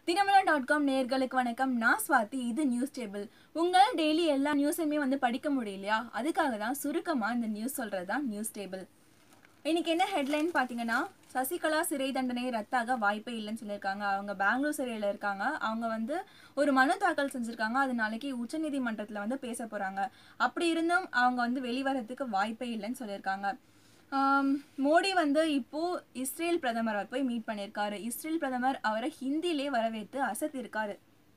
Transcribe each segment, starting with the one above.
Dinamalar dot com நேர்களுக்கு வணக்கம் நான் ஸ்வாதி இது நியூஸ் டேபிள் உங்களால் டெய்லி எல்லா நியூஸையுமே வந்து படிக்க முடியலையா அதுக்காக தான் சுருக்கமாக இந்த நியூஸ் சொல்கிறது தான் நியூஸ் டேபிள் இன்னைக்கு என்ன ஹெட்லைன் பார்த்தீங்கன்னா சசிகலா சிறை தண்டனை ரத்தாக வாய்ப்பே இல்லைன்னு சொல்லியிருக்காங்க அவங்க பெங்களூர் சிறையில் இருக்காங்க அவங்க வந்து ஒரு மனு தாக்கல் செஞ்சுருக்காங்க அது நாளைக்கு உச்சநீதிமன்றத்தில் வந்து பேச போகிறாங்க அப்படி இருந்தும் அவங்க வந்து வெளிவரத்துக்கு வாய்ப்பே இல்லைன்னு சொல்லியிருக்காங்க ஆம், மோடி வந்து இப்போ இஸ்ரேல் பிரதமரை போய் மீட் பண்ணியிருக்காரு இஸ்ரேல் பிரதமர் அவரை ஹிந்திலே வரவேற்று அசத்திருக்காரு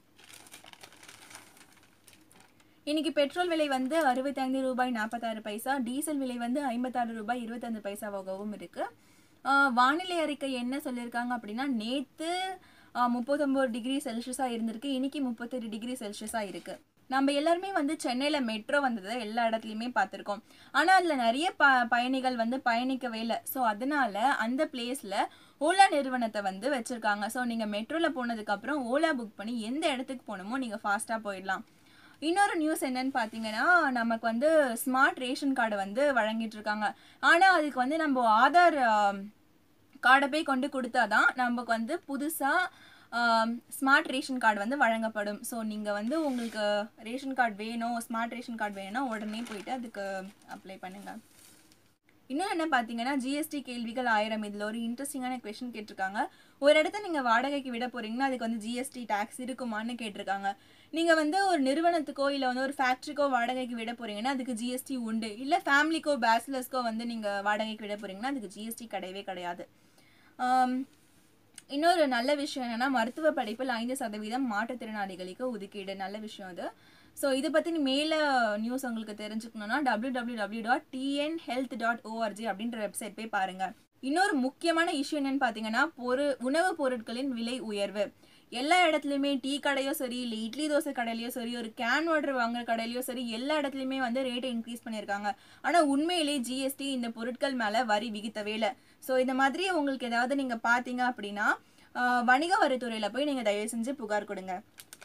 இன்னைக்கு பெட்ரோல் விலை வந்து அறுபத்தைந்து ரூபாய் நாற்பத்தாறு பைசா டீசல் விலை வந்து ஐம்பத்தாறு ரூபாய் இருபத்தஞ்சு பைசாவாகவும் இருக்கு ஆஹ் வானிலை அறிக்கை என்ன சொல்லியிருக்காங்க அப்படின்னா நேற்று முப்பத்தொம்போது டிகிரி செல்சியஸாக இருந்திருக்கு இன்னைக்கு முப்பத்தெட்டு டிகிரி செல்சியஸாக இருக்கு நம்ம எல்லாருமே வந்து சென்னையில் மெட்ரோ வந்ததை எல்லா இடத்துலையுமே பார்த்துருக்கோம் ஆனால் அதில் நிறைய ப பயணிகள் வந்து பயணிக்கவே இல்லை ஸோ அதனால அந்த பிளேஸில் ஓலா நிறுவனத்தை வந்து வச்சுருக்காங்க ஸோ நீங்கள் மெட்ரோவில் போனதுக்கப்புறம் ஓலா புக் பண்ணி எந்த இடத்துக்கு போகணுமோ நீங்கள் ஃபாஸ்ட்டாக போயிடலாம் இன்னொரு நியூஸ் என்னன்னு பார்த்தீங்கன்னா நமக்கு வந்து ஸ்மார்ட் ரேஷன் கார்டு வந்து வழங்கிட்டு இருக்காங்க ஆனால் அதுக்கு வந்து நம்ம ஆதார் கார்டை போய் கொண்டு கொடுத்தாதான் நமக்கு வந்து புதுசாக ஸ்மார்ட் ரேஷன் கார்டு வந்து வழங்கப்படும் ஸோ நீங்கள் வந்து உங்களுக்கு ரேஷன் கார்டு வேணும் ஸ்மார்ட் ரேஷன் கார்டு வேணும்னா உடனே போயிட்டு அதுக்கு அப்ளை பண்ணுங்கள் இன்னும் என்ன பார்த்தீங்கன்னா ஜிஎஸ்டி கேள்விகள் ஆயிரம் இதில் ஒரு இன்ட்ரெஸ்டிங்கான கொஷின் கேட்டிருக்காங்க ஒரு இடத்த நீங்கள் வாடகைக்கு விட போறீங்கன்னா அதுக்கு வந்து ஜிஎஸ்டி டேக்ஸ் இருக்குமான்னு கேட்டிருக்காங்க நீங்கள் வந்து ஒரு நிறுவனத்துக்கோ இல்லை வந்து ஒரு ஃபேக்ட்ரிக்கோ வாடகைக்கு விட போறீங்கன்னா அதுக்கு ஜிஎஸ்டி உண்டு இல்லை ஃபேமிலிக்கோ பேச்சுலர்ஸ்க்கோ வந்து நீங்கள் வாடகைக்கு விட போறீங்கன்னா அதுக்கு ஜிஎஸ்டி கிடையவே கிடையாது ஆம், இன்னொரு நல்ல விஷயம் என்னன்னா மருத்துவ படிப்பில் ஐந்து சதவீதம் மாற்றுத்திறனாளிகளுக்கு ஒதுக்கீடு நல்ல விஷயம் அது ஸோ இதை பற்றி மேலே நியூஸ் உங்களுக்கு தெரிஞ்சுக்கணும்னா W W W dot TN health dot O R G அப்படின்ற வெப்சைட் போய் பாருங்க இன்னொரு முக்கியமான இஷ்யூ என்னன்னு பார்த்தீங்கன்னா பொரு உணவுப் பொருட்களின் விலை உயர்வு எல்லா இடத்துலையுமே டீ கடையோ சரி இல்லை இட்லி தோசை கடையிலையோ சரி ஒரு கேன் வாட்டர் வாங்குற கடையிலையோ சரி எல்லா இடத்துலையுமே வந்து ரேட்டை இன்க்ரீஸ் பண்ணியிருக்காங்க ஆனால் உண்மையிலேயே ஜிஎஸ்டி இந்த பொருட்கள் மேலே வரி விகித்தவே இல்லை ஸோ இந்த மாதிரி உங்களுக்கு ஏதாவது நீங்கள் பார்த்தீங்க அப்படின்னா ஆஹ், வணிக வரித்துறையில் போய் நீங்கள் தயவு செஞ்சு புகார் கொடுங்க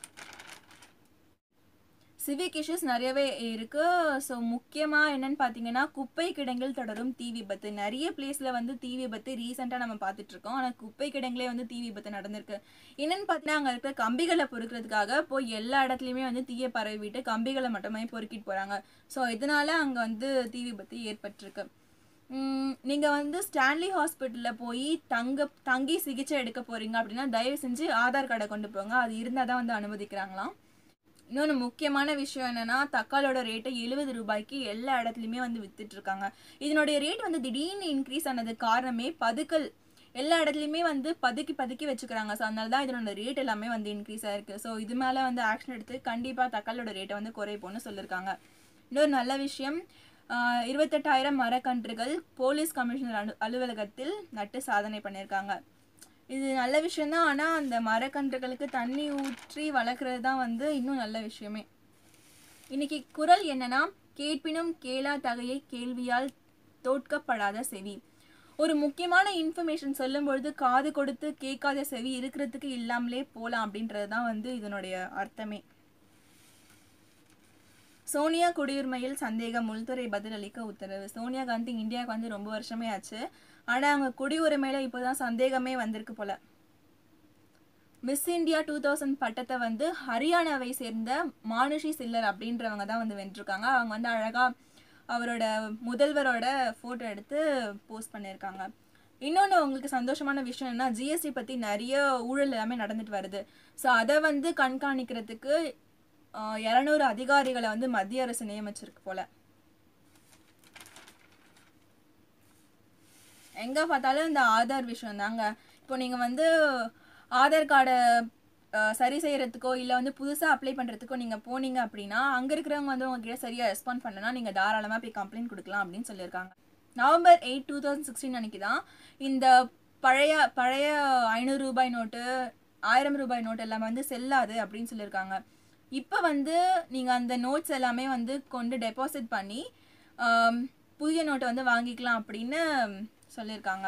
சிவிக் இஷ்யூஸ் நிறையவே இருக்கு ஸோ முக்கியமாக என்னன்னு பார்த்தீங்கன்னா குப்பை கிடங்கில் தொடரும் தீ விபத்து நிறைய பிளேஸில் வந்து தீ விபத்து ரீசெண்டாக நம்ம பார்த்துட்டு இருக்கோம் ஆனால் குப்பை கிடங்கிலே வந்து தீ விபத்து நடந்திருக்கு என்னன்னு பார்த்தீங்கன்னா அங்கே இருக்கிற கம்பிகளை பொறுக்கிறதுக்காக போய் எல்லா இடத்துலையுமே வந்து தீயை பரவி விட்டு கம்பிகளை மட்டுமே பொறுக்கிட்டு போகிறாங்க ஸோ இதனால அங்கே வந்து தீ விபத்து ஏற்பட்டிருக்கு உம், நீங்க வந்து ஸ்டான்லி ஹாஸ்பிட்டல்ல போய் தங்க தங்கி சிகிச்சை எடுக்க போறீங்க அப்படின்னா தயவு செஞ்சு ஆதார் கார்டை கொண்டு போங்க அது இருந்தால் தான் வந்து அனுமதிக்கிறாங்களாம் இன்னொன்று முக்கியமான விஷயம் என்னன்னா தக்காளோட ரேட்டை எழுபது ரூபாய்க்கு எல்லா இடத்துலையுமே வந்து வித்துட்டு இருக்காங்க இதனுடைய ரேட் வந்து திடீர்னு இன்க்ரீஸ் ஆனது காரணமே பதுக்கல் எல்லா இடத்துலையுமே வந்து பதுக்கி பதுக்கி வச்சுக்கிறாங்க ஸோ அதனால தான் இதனோட ரேட் எல்லாமே வந்து இன்க்ரீஸ் ஆயிருக்கு ஸோ இது மேலே வந்து ஆக்ஷன் எடுத்து கண்டிப்பாக தக்காளோட ரேட்டை வந்து குறைப்போம்னு சொல்லியிருக்காங்க இன்னொரு நல்ல விஷயம் ஆஹ் இருபத்தெட்டாயிரம் மரக்கன்றுகள் போலீஸ் கமிஷனர் அலு அலுவலகத்தில் நட்டு சாதனை பண்ணியிருக்காங்க இது நல்ல விஷயம்தான் ஆனால் அந்த மரக்கன்றுகளுக்கு தண்ணி ஊற்றி வளர்க்குறது தான் வந்து இன்னும் நல்ல விஷயமே இன்னைக்கு குரல் என்னன்னா கேட்பினும் கேளா தகையை கேள்வியால் தோற்கப்படாத செவி ஒரு முக்கியமான இன்ஃபர்மேஷன் சொல்லும்பொழுது காது கொடுத்து கேட்காத செவி இருக்கிறதுக்கு இல்லாமலே போகலாம் அப்படின்றது தான் வந்து இதனுடைய அர்த்தமே சோனியா குடியுரிமையில் சந்தேகம் உள்துறை பதிலளிக்க உத்தரவு சோனியா காந்தி இந்தியாவுக்கு வந்து ரொம்ப வருஷமே ஆச்சு ஆனா அவங்க குடியுரிமையில இப்போதான் சந்தேகமே வந்திருக்கு போல மிஸ் இந்தியா டூ தௌசண்ட் பட்டத்தை வந்து ஹரியானாவை சேர்ந்த மானுஷி சில்லர் அப்படின்றவங்க தான் வந்து வென்றிருக்காங்க அவங்க வந்து அழகா அவரோட முதல்வரோட ஃபோட்டோ எடுத்து போஸ்ட் பண்ணியிருக்காங்க இன்னொன்று உங்களுக்கு சந்தோஷமான விஷயம் என்ன ஜிஎஸ்டி பற்றி நிறைய ஊழல் எல்லாமே நடந்துட்டு வருது ஸோ அதை வந்து கண்காணிக்கிறதுக்கு இரநூறு அதிகாரிகளை வந்து மத்திய அரசு நியமிச்சிருக்கு போல எங்கே பார்த்தாலும் இந்த ஆதார் விஷயம் தாங்க இப்போ நீங்கள் வந்து ஆதார் கார்டை சரி செய்யறதுக்கோ இல்லை வந்து புதுசாக அப்ளை பண்ணுறதுக்கோ நீங்கள் போனீங்க அப்படின்னா அங்கே இருக்கிறவங்க வந்து உங்ககிட்ட சரியாக ரெஸ்பாண்ட் பண்ணலன்னா நீங்கள் தாராளமாக போய் கம்ப்ளைண்ட் கொடுக்கலாம் அப்படின்னு சொல்லியிருக்காங்க November eight two thousand sixteen அன்னைக்கு தான் இந்த பழைய பழைய ஐநூறு ரூபாய் நோட்டு ஆயிரம் ரூபாய் நோட்டு எல்லாமே வந்து செல்லாது அப்படின்னு சொல்லியிருக்காங்க இப்போ வந்து நீங்கள் அந்த நோட்ஸ் எல்லாமே வந்து கொண்டு டெபாசிட் பண்ணி ஆம், புதிய நோட்டை வந்து வாங்கிக்கலாம் அப்படின்னு சொல்லியிருக்காங்க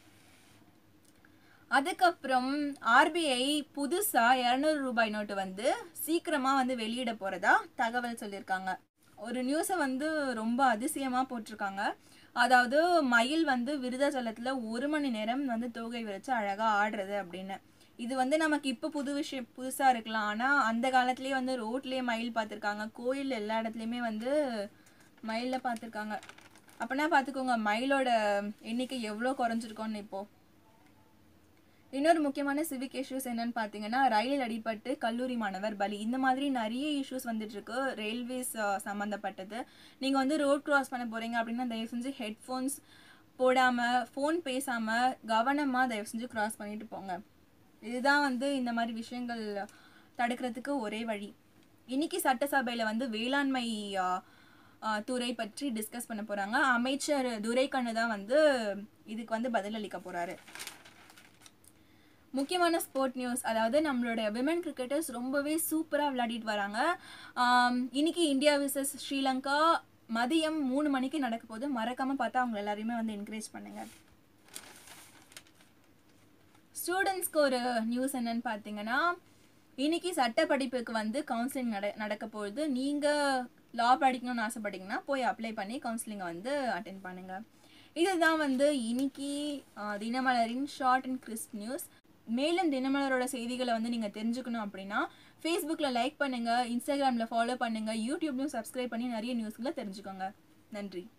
அதுக்கப்புறம் ஆர்பிஐ புதுசாக இரநூறு ரூபாய் நோட்டு வந்து சீக்கிரமாக வந்து வெளியிட போகிறதா தகவல் சொல்லியிருக்காங்க ஒரு நியூஸை வந்து ரொம்ப அதிசயமாக போட்டிருக்காங்க அதாவது மயில் வந்து விருதாச்சலத்தில் ஒரு மணி நேரம் வந்து தோகை விரிச்சு அழகாக ஆடுறது அப்படின்னு இது வந்து நமக்கு இப்போ புது விஷயம் புதுசாக இருக்கலாம் ஆனால் அந்த காலத்துலேயே வந்து ரோட்லேயே மயில் பார்த்துருக்காங்க கோயில் எல்லா இடத்துலையுமே வந்து மயிலில் பார்த்துருக்காங்க அப்போனா பார்த்துக்கோங்க மயிலோட எண்ணிக்கை எவ்வளோ குறைஞ்சிருக்கோன்னு இப்போது இன்னொரு முக்கியமான சிவிக் இஷ்யூஸ் என்னன்னு பார்த்தீங்கன்னா ரயில் அடிபட்டு கல்லூரி மாணவர் பலி இந்த மாதிரி நிறைய இஷ்யூஸ் வந்துட்டு இருக்கு ரயில்வேஸ் சம்மந்தப்பட்டது நீங்கள் வந்து ரோட் கிராஸ் பண்ண போகிறீங்க அப்படின்னா தயவு செஞ்சு ஹெட்ஃபோன்ஸ் போடாமல் ஃபோன் பேசாமல் கவனமாக தயவு செஞ்சு கிராஸ் பண்ணிட்டு போங்க இதுதான் வந்து இந்த மாதிரி விஷயங்கள் தடுக்கிறதுக்கு ஒரே வழி இன்னைக்கு சட்டசபையில் வந்து வேளாண்மை ஆ, ஆ, துறை பற்றி டிஸ்கஸ் பண்ண போகிறாங்க அமைச்சர் துரைக்கண்ணு தான் வந்து இதுக்கு வந்து பதிலளிக்க போகிறாரு முக்கியமான ஸ்போர்ட் நியூஸ் அதாவது நம்மளோட விமன் கிரிக்கெட்டர்ஸ் ரொம்பவே சூப்பராக விளையாடிட்டு வராங்க ஆம், இன்னைக்கு இந்தியா விசஸ் ஸ்ரீலங்கா மதியம் மூணு மணிக்கு நடக்க போது மறக்காமல் பார்த்தா அவங்க எல்லாரையுமே வந்து என்கரேஜ் பண்ணுங்க ஸ்டூடெண்ட்ஸ்க்கு ஒரு நியூஸ் என்னன்னு பார்த்தீங்கன்னா இன்னைக்கு சட்ட படிப்புக்கு வந்து கவுன்சிலிங் நட நடக்க போகுது நீங்கள் லா படிக்கணும்னு ஆசைப்பட்டீங்கன்னா போய் அப்ளை பண்ணி கவுன்சிலிங்கை வந்து அட்டென்ட் பண்ணுங்க இதுதான் வந்து இன்னைக்கு ஆஹ், தினமலரின் ஷார்ட் அண்ட் கிறிஸ்ப் நியூஸ் மேலும் தினமலரோட செய்திகளை வந்து நீங்கள் தெரிஞ்சுக்கணும் அப்படின்னா ஃபேஸ்புக்கில் லைக் பண்ணுங்கள் இன்ஸ்டாகிராமில் ஃபாலோ பண்ணுங்கள் யூடியூப்லையும் சப்ஸ்கிரைப் பண்ணி நிறைய நியூஸ்களை தெரிஞ்சுக்கோங்க நன்றி